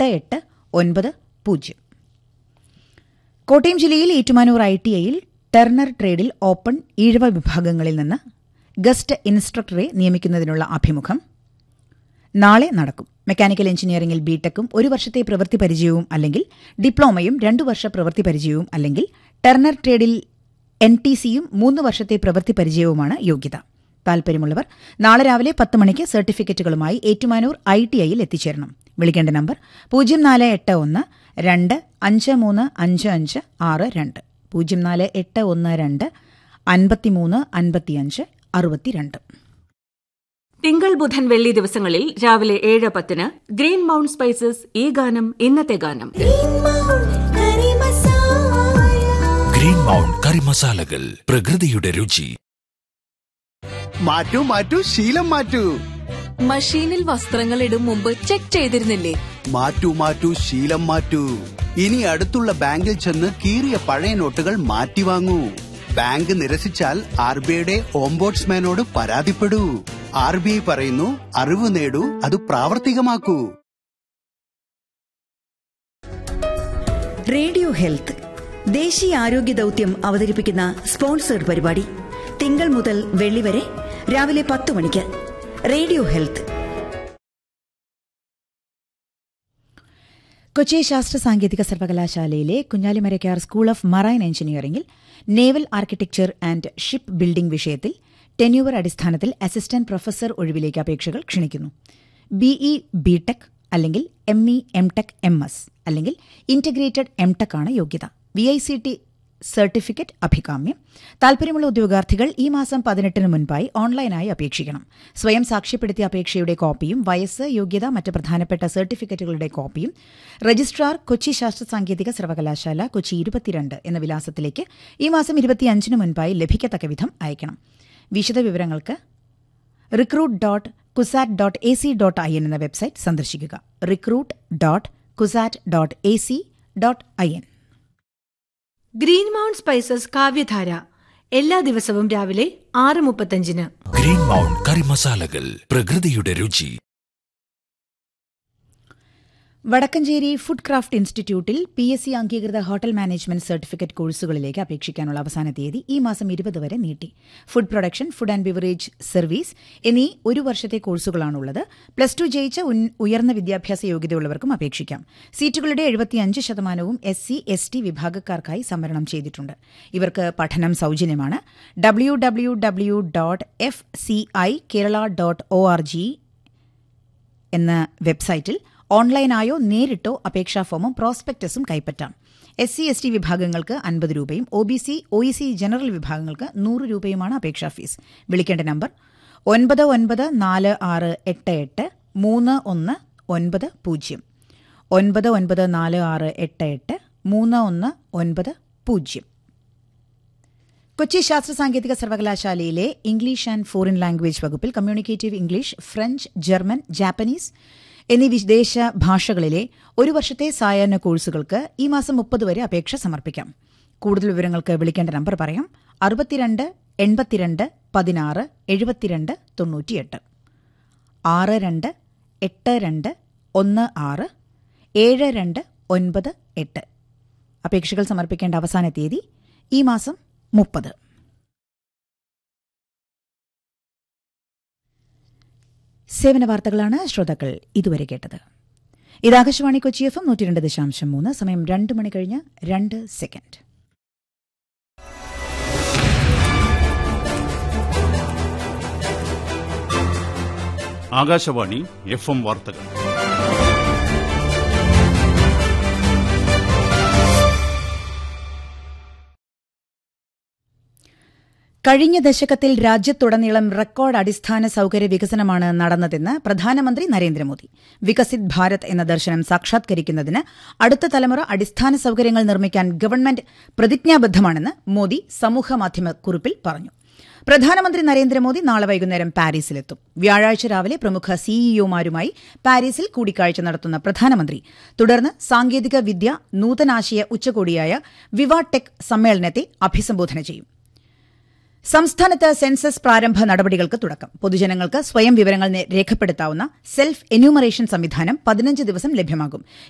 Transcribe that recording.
എട്ട് എട്ട് ഒൻപത് പൂജ്യം കോട്ടയം ജില്ലയിൽ ഏറ്റുമാനൂർ ഐ ടി ഐയിൽ ടെർണർ ട്രേഡിൽ ഓപ്പൺ ഈഴവ വിഭാഗങ്ങളിൽ നിന്ന് ഗസ്റ്റ് ഇൻസ്ട്രക്ടറെ നിയമിക്കുന്നതിനുള്ള അഭിമുഖം നാളെ നടക്കും മെക്കാനിക്കൽ എഞ്ചിനീയറിംഗിൽ ബിടെക്കും ഒരു വർഷത്തെ പ്രവൃത്തി പരിചയവും അല്ലെങ്കിൽ ഡിപ്ലോമയും രണ്ടു വർഷ പ്രവൃത്തി പരിചയവും അല്ലെങ്കിൽ ടെർണർ ട്രേഡിൽ എൻ ടി സിയും മൂന്ന് വർഷത്തെ പ്രവൃത്തി പരിചയവുമാണ് യോഗ്യത താൽപര്യമുള്ളവർ നാളെ രാവിലെ പത്ത് മണിക്ക് സർട്ടിഫിക്കറ്റുകളുമായി ഏറ്റുമാനൂർ ഐ ടി ഐയിൽ എത്തിച്ചേരണം വിളിക്കേണ്ട നമ്പർ പൂജ്യം നാല് എട്ട് ഒന്ന് രണ്ട് അഞ്ച് മൂന്ന് അഞ്ച് അഞ്ച് ആറ് രണ്ട് പൂജ്യം നാല് എട്ട് ഒന്ന് രണ്ട് അൻപത്തിമൂന്ന് അൻപത്തിയഞ്ച് അറുപത്തിരണ്ട് തിങ്കൾ ബുധൻ വെള്ളി ദിവസങ്ങളിൽ രാവിലെ ഏഴ് പത്തിന് ഗ്രീൻ മൗണ്ട് സ്പൈസസ് ഈ ഗാനം ഇന്നത്തെ ഗാനം ഗ്രീൻ മൗണ്ട് കറി മസാലകൾ പ്രകൃതിയുടെ രുചി മാറ്റൂ മാറ്റൂ ശീലം മാറ്റൂ മഷീനിൽ വസ്ത്രങ്ങൾ ഇടും മുമ്പ് ചെക്ക് ചെയ്തിരുന്നില്ലേ മാറ്റൂ മാറ്റൂ ശീലം മാറ്റൂ ഇനി അടുത്തുള്ള ബാങ്കിൽ ചെന്ന് കീറിയ പഴയ നോട്ടുകൾ മാറ്റി വാങ്ങൂ ബാങ്ക് നിരസിച്ചാൽ ആർ ബി ഐയുടെ ഓംബോട്സ്മാനോട് പരാതിപ്പെടൂ ആർ ബി ഐ പറയുന്നു അറിവ് നേടൂ അത് പ്രാവർത്തികമാക്കൂ റേഡിയോ ഹെൽത്ത് ദേശീയ ആരോഗ്യ ദൗത്യം അവതരിപ്പിക്കുന്ന സ്പോൺസേഡ് പരിപാടി തിങ്കൾ മുതൽ വെള്ളി വരെ രാവിലെ പത്ത് മണിക്ക് റേഡിയോ ഹെൽത്ത് കൊച്ചി ശാസ്ത്ര സാങ്കേതിക സർവകലാശാലയിലെ കുഞ്ഞാലിമരക്കാർ സ്കൂൾ ഓഫ് മറൈൻ എഞ്ചിനീയറിംഗിൽ naval architecture and ship building വിഷയത്തിൽ ടെന്യൂവർ അടിസ്ഥാനത്തിൽ അസിസ്റ്റന്റ് പ്രൊഫസർ ഒഴിവിലേക്ക് അപേക്ഷകൾ ക്ഷണിക്കുന്നു ബിഇ ബിടെക് അല്ലെങ്കിൽ M E M tech M S അല്ലെങ്കിൽ ഇന്റഗ്രേറ്റഡ് എം ടെക് ആണ് യോഗ്യത V I C T certificate അഭികാമ്യം താൽപര്യമുള്ള ഉദ്യോഗാർത്ഥികൾ ഈ മാസം പതിനെട്ടിന് മുൻപായി ഓൺലൈനായി അപേക്ഷിക്കണം സ്വയം സാക്ഷ്യപ്പെടുത്തിയ അപേക്ഷയുടെ കോപ്പിയും വയസ്സ് യോഗ്യത മറ്റ് പ്രധാനപ്പെട്ട സർട്ടിഫിക്കറ്റുകളുടെ കോപ്പിയും രജിസ്ട്രാർ കൊച്ചി ശാസ്ത്ര സാങ്കേതിക സർവകലാശാല കൊച്ചി ഇരുപത്തിരണ്ട് എന്ന വിലാസത്തിലേക്ക് ഈ മാസം ഇരുപത്തിയഞ്ചിന് മുൻപായി ലഭിക്കത്തക്ക വിധം അയക്കണം വിശദവിവരങ്ങൾക്ക് recruit dot CUSAT dot A C dot I N എന്ന വെബ്സൈറ്റ് സന്ദർശിക്കുക recruit dot CUSAT dot A C dot I N green mount spices Kavyadhara എല്ലാ ദിവസവും രാവിലെ ആറ് മുപ്പത്തഞ്ചിന് ഗ്രീൻ മൗണ്ട് കറി മസാലകൾ പ്രകൃതിയുടെ രുചി വടക്കഞ്ചേരി ഫുഡ് ക്രാഫ്റ്റ് ഇൻസ്റ്റിറ്റ്യൂട്ടിൽ പി എസ് സി അംഗീകൃത ഹോട്ടൽ മാനേജ്മെന്റ് സർട്ടിഫിക്കറ്റ് കോഴ്സുകളിലേക്ക് അപേക്ഷിക്കാനുള്ള അവസാന തീയതി ഈ മാസം ഇരുപത് വരെ നീട്ടി food production food and beverage service എന്നീ ഒരു വർഷത്തെ കോഴ്സുകളാണുള്ളത് പ്ലസ് ടു ജയിച്ച ഉൻ- ഉയർന്ന വിദ്യാഭ്യാസ യോഗ്യതയുള്ളവർക്കും അപേക്ഷിക്കാം സീറ്റുകളുടെ എഴുപത്തിയഞ്ച് ശതമാനവും എസ് സി എസ് ടി വിഭാഗക്കാർക്കായി സംവരണം ചെയ്തിട്ടുണ്ട് ഇവർക്ക് പഠനം സൗജന്യമാണ് W W W dot F C I Kerala dot O R G എന്ന വെബ്സൈറ്റിൽ ഓൺലൈനായോ നേരിട്ടോ അപേക്ഷാ ഫോമും പ്രോസ്പെക്ടസും കൈപ്പറ്റാം എസ് സി എസ് ടി വിഭാഗങ്ങൾക്ക് അൻപത് രൂപയും O B C O E C general വിഭാഗങ്ങൾക്ക് നൂറ് രൂപയുമാണ് അപേക്ഷാ ഫീസ് വിളിക്കേണ്ട നമ്പർ ഒൻപത് ഒൻപത് നാല് ആറ് എട്ട് എട്ട് മൂന്ന് ഒന്ന് ഒൻപത് പൂജ്യം ഒൻപത് ഒൻപത് നാല് ആറ് എട്ട് എട്ട് മൂന്ന് ഒന്ന് ഒൻപത് പൂജ്യം കൊച്ചി ശാസ്ത്ര സാങ്കേതിക സർവകലാശാലയിലെ ഇംഗ്ലീഷ് ആൻഡ് ഫോറിൻ ലാംഗ്വേജ് വകുപ്പിൽ communicative English French German Japanese എന്നീ വിദേശ ഭാഷകളിലെ ഒരു വർഷത്തെ സായാഹ്ന കോഴ്സുകൾക്ക് ഈ മാസം മുപ്പത് വരെ അപേക്ഷ സമർപ്പിക്കാം കൂടുതൽ വിവരങ്ങൾക്ക് വിളിക്കേണ്ട നമ്പർ പറയാം അറുപത്തിരണ്ട് എൺപത്തിരണ്ട് പതിനാറ് എഴുപത്തിരണ്ട് തൊണ്ണൂറ്റിയെട്ട് ആറ് രണ്ട് എട്ട് രണ്ട് ഒന്ന് ആറ് ഏഴ് രണ്ട് ഒൻപത് എട്ട് അപേക്ഷകൾ സമർപ്പിക്കേണ്ട അവസാന തീയതി ഈ മാസം മുപ്പത് സേവന വാർത്തകളാണ് ശ്രോതാക്കൾ ഇതുവരെ കേട്ടത് ഇത് ആകാശവാണി കൊച്ചി എഫ് എം നൂറ്റി രണ്ട് ദശാംശം മൂന്ന് സമയം രണ്ട് മണി കഴിഞ്ഞ് രണ്ട് സെക്കൻഡ് ആകാശവാണി എഫ് എം വാർത്തകൾ കഴിഞ്ഞ ദശകത്തിൽ രാജ്യത്തുടനീളം റെക്കോർഡ് അടിസ്ഥാന സൌകര്യ വികസനമാണ് നടന്നതെന്ന് പ്രധാനമന്ത്രി നരേന്ദ്രമോദി വികസിത് ഭാരത് എന്ന ദർശനം സാക്ഷാത്കരിക്കുന്നതിന് അടുത്ത തലമുറ അടിസ്ഥാന സൌകര്യങ്ങൾ നിർമ്മിക്കാൻ ഗവൺമെന്റ് പ്രതിജ്ഞാബദ്ധമാണെന്ന് മോദി സമൂഹമാധ്യമ കുറിപ്പിൽ പറഞ്ഞു പ്രധാനമന്ത്രി നരേന്ദ്രമോദി നാളെ വൈകുന്നേരം പാരീസിലെത്തും വ്യാഴാഴ്ച രാവിലെ പ്രമുഖ സിഇഒമാരുമായി പാരീസിൽ കൂടിക്കാഴ്ച നടത്തുന്ന പ്രധാനമന്ത്രി തുടർന്ന് സാങ്കേതിക വിദ്യ നൂതനാശയ ഉച്ചകോടിയായ വിവ ടെക് സമ്മേളനത്തെ അഭിസംബോധന ചെയ്യും സംസ്ഥാനത്ത് സെൻസസ് പ്രാരംഭ നടപടികൾക്ക് തുടക്കം പൊതുജനങ്ങൾക്ക് സ്വയം വിവരങ്ങൾ നേ- രേഖപ്പെടുത്താവുന്ന സെൽഫ് എന്യൂമറേഷൻ സംവിധാനം പതിനഞ്ച് ദിവസം ലഭ്യമാകും